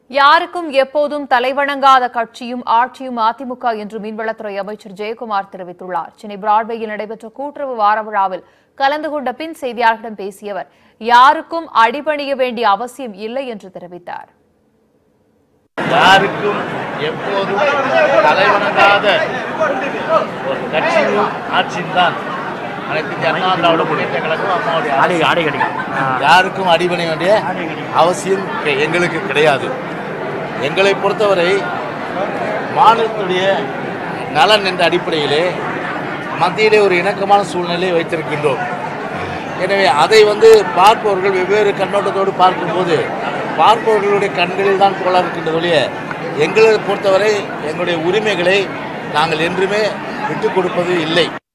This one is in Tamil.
யாருக்கும் எப்போதும் தலைவணங்காத கட்சியும் ஆட்சியும் அதிமுக என்று மீன்வளத்துறை அமைச்சர் ஜெயக்குமார் தெரிவித்துள்ளார் சென்னை பிராட்வேயில் நடைபெற்ற கூட்டுறவு வார விழாவில் கலந்து கொண்ட பின் செய்தியாளர்களிடம் பேசிய அவர் யாருக்கும் அடிபணிய வேண்டிய அவசியம் இல்லை என்று தெரிவித்தார் யாருக்கும் எப்போதும் தலைவணங்காத ஒரு கட்சியும் ஆட்சியும் தான் அனைத்து இந்திய அண்ணா திராவிட முன்னேற்ற கழகம் அம்மாவுடைய அரசு. ஆடை ஆடை கிடைக்கும் யாருக்கும் அடிபணி வேண்டிய அவசியம் கெ- எங்களுக்கு கிடையாது எங்களை பொறுத்தவரை மாநிலத்துடைய நலன் என்ற அடிப்படையிலே மத்தியிலே ஒரு இணக்கமான சூழ்நிலையை வைத்திருக்கின்றோம் எனவே அதை வந்து பார்ப்பவர்கள் வெவ்வேறு கண்ணோட்டத்தோடு பார்க்கும்போது பார்ப்பவர்களுடைய கண்களில் தான் கோளாறு இருக்கின்றது ஒழிய எங்களை பொறுத்தவரை எங்களுடைய உரிமைகளை நாங்கள் என்றுமே விட்டுக் கொடுப்பது இல்லை